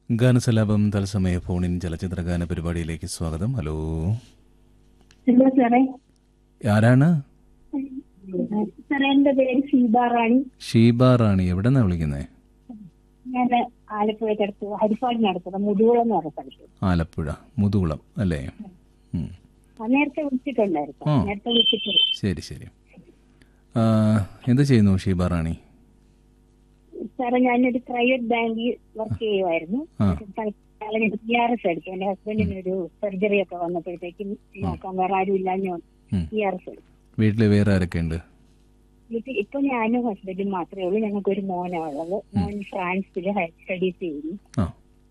ഗാനസലാപം തത്സമയ ഫോണിൻ ചലച്ചിത്ര ഗാന പരിപാടിയിലേക്ക് സ്വാഗതം ഹലോ ഹലോ സാറേ ആരാണ് സാറേ എന്റെ പേര് സീതാറാണി ഷീബ റാണി എവിടെ നിന്നാണ് വിളിക്കുന്നത് ഞാൻ ആലപ്പുഴക്കടുത്ത് ഹരിപ്പാടിനടുത്തത് മുതുകുളം എന്ന് പറഞ്ഞ സ്ഥലത്ത് ആലപ്പുഴ മുതുകുളം അല്ലേ ഉം. ആ, നേരത്തെ വിളിച്ചിട്ടുണ്ടായിരുന്നു ആ. നേരത്തെ വിളിച്ചിട്ടുണ്ട് ശരി ശരി ആ, എന്ത് ചെയ്യുന്നു ഷീബ റാണി സാറേ ഞാനൊരു പ്രൈവറ്റ് ബാങ്കിൽ വർക്ക് ചെയ്യുമായിരുന്നു ആ. പി ആർ എസ് എടുത്തു എന്റെ ഹസ്ബൻഡിന് ഒരു സർജറി ഒക്കെ വന്നപ്പോഴത്തേക്കും നോക്കാൻ വേറെ ആരും ഇല്ലാഞ്ഞു ഉം. പി ആർ എസ് എടുത്തു വീട്ടിൽ വേറെ ആരൊക്കെ ഉണ്ട് വീട്ടിൽ ഇപ്പൊ ഞാനും ഹസ്ബൻഡും മാത്രമേ ഉള്ളൂ ഞങ്ങൾക്ക് ഒരു മോനാ ഉള്ളത് മോൻ ഫ്രാൻസിൽ ഹയർ സ്റ്റഡീസ് ചെയ്യുന്നു ആ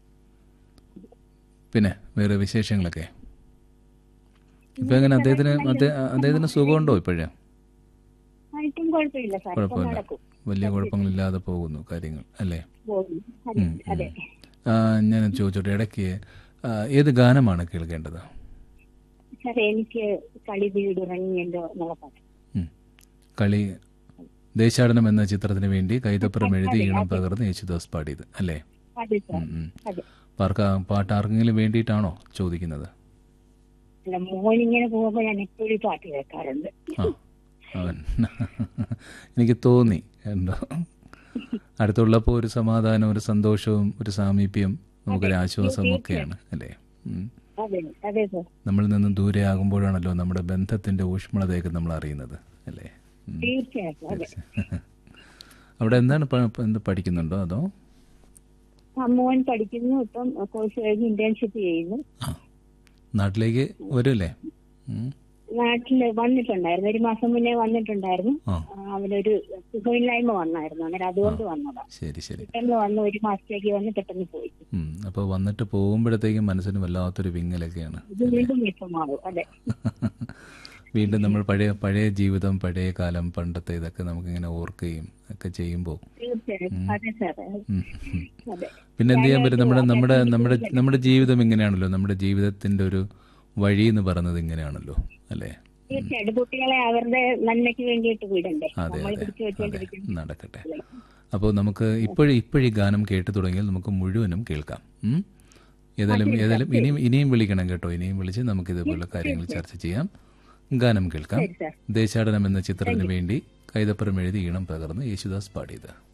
പിന്നെ വേറെ വിശേഷങ്ങളൊക്കെ ഇപ്പൊ എങ്ങനെ അദ്ദേഹത്തിന് അദ്ദേഹ- അദ്ദേഹത്തിന് സുഖമുണ്ടോ ഇപ്പോഴേ ആയിട്ടും കുഴപ്പമില്ല സാർ ഇപ്പൊ കുഴപ്പമില്ല നടക്കും വലിയ കുഴപ്പങ്ങളില്ലാതെ പോകുന്നു കാര്യങ്ങൾ അല്ലേ പോകുന്നു അതെ ഉം, ഉം. അതെ ആ, ഞാൻ ചോദിച്ചോട്ടെ ഇടയ്ക്ക് ആ, ഏത് ഗാനമാണ് കേൾക്കേണ്ടത് സാർ എനിക്ക് കളി വീടുറങ്ങി എന്തോ എന്നുള്ള പാട്ട് ഉം. കളി ദേശാടനം എന്ന ചിത്രത്തിന് വേണ്ടി കൈതപ്പുറം എഴുതി ഈണം പകർന്ന് യേശുദാസ് പാടിയത് അല്ലേ അതെ സാർ ഉം, ഉം. അതെ പാർക്ക് പാട്ട് ആർക്കെങ്കിലും വേണ്ടിയിട്ടാണോ ചോദിക്കുന്നത് അല്ല മോനിങ്ങനെ പോകുമ്പോ ഞാൻ എപ്പോഴും പാട്ട് കേൾക്കാറുണ്ട് ആ അവൻ എനിക്ക് തോന്നി എന്തോ അടുത്തുള്ളപ്പോൾ ഒരു സമാധാനം ഒരു സന്തോഷവും ഒരു സാമീപ്യം നമുക്കൊരു ആശ്വാസവും ഒക്കെയാണ് അല്ലേ ഉം. അതെ അതെ സാർ നമ്മളിൽ നിന്നും ദൂരെ ആകുമ്പോഴാണല്ലോ നമ്മുടെ ബന്ധത്തിന്റെ ഊഷ്മളതയൊക്കെ നമ്മൾ അറിയുന്നത് അല്ലേ ഉം. തീർച്ചയായിട്ടും അതെ അവിടെ എന്താണ് പ- പ- എന്ത് പഠിക്കുന്നുണ്ടോ അതോ ആ മോൻ പഠിക്കുന്നു ഇപ്പം കോഴ്സ് കഴിഞ്ഞ് ഇന്റേൺഷിപ്പ് ചെയ്യുന്നു ആ നാട്ടിലേക്ക് വരുമല്ലേ ഉം. നാട്ടില് വന്നിട്ടുണ്ടായിരുന്നു ഒരു മാസം മുന്നേ വന്നിട്ടുണ്ടായിരുന്നു ആ ആ, അവനൊരു സുഖമില്ലായ്മ വന്നായിരുന്നു അന്നേരം അതുകൊണ്ട് വന്നതാ ശരി ശരി പെട്ടെന്ന് വന്ന് ഒരു മാസത്തേക്ക് വന്ന് പെട്ടെന്ന് പോയി ഉം. അപ്പോൾ വന്നിട്ട് പോകുമ്പോഴത്തേക്കും മനസ്സിന് വല്ലാത്തൊരു വിങ്ങലൊക്കെയാണ് ഇത് വീണ്ടും വിഷമാവും അതെ വീണ്ടും നമ്മൾ പഴയ പഴയ ജീവിതം പഴയ കാലം പണ്ടത്തെ ഇതൊക്കെ നമുക്കിങ്ങനെ ഓർക്കുകയും ഒക്കെ ചെയ്യുമ്പോൾ തീർച്ചയായും അതെ സാറേ ഉം, ഉം. അതെ പിന്നെ എന്ത് ചെയ്യാൻ പറ്റും നമ്മുടെ നമ്മുടെ നമ്മുടെ നമ്മുടെ ജീവിതം ഇങ്ങനെയാണല്ലോ നമ്മുടെ ജീവിതത്തിന്റെ ഒരു വഴി എന്ന് പറയുന്നത് ഇങ്ങനെയാണല്ലോ അല്ലേ തീർച്ചയായിട്ടും കുട്ടികളെ അവരുടെ നന്മയ്ക്ക് വേണ്ടിയിട്ട് വിടണ്ടേ അതെ നമ്മൾ അതെ പിടിച്ചു വെച്ചോണ്ടിരിക്കും അതെ നടക്കട്ടെ അപ്പോൾ നമുക്ക് ഇപ്പോഴും ഇപ്പോഴും ഈ ഗാനം കേട്ടു തുടങ്ങിയാൽ നമുക്ക് മുഴുവനും കേൾക്കാം ഉം? ഏതായാലും ഏതായാലും ഇനിയും ഇനിയും വിളിക്കണം കേട്ടോ ഇനിയും വിളിച്ച് നമുക്ക് ഇതുപോലുള്ള കാര്യങ്ങൾ ചർച്ച ചെയ്യാം ഗാനം കേൾക്കാം ശരി സാർ ദേശാടനം എന്ന ചിത്രത്തിന് വേണ്ടി കൈതപ്പുറം എഴുതി ഈണം പകർന്ന് യേശുദാസ് പാടിയത്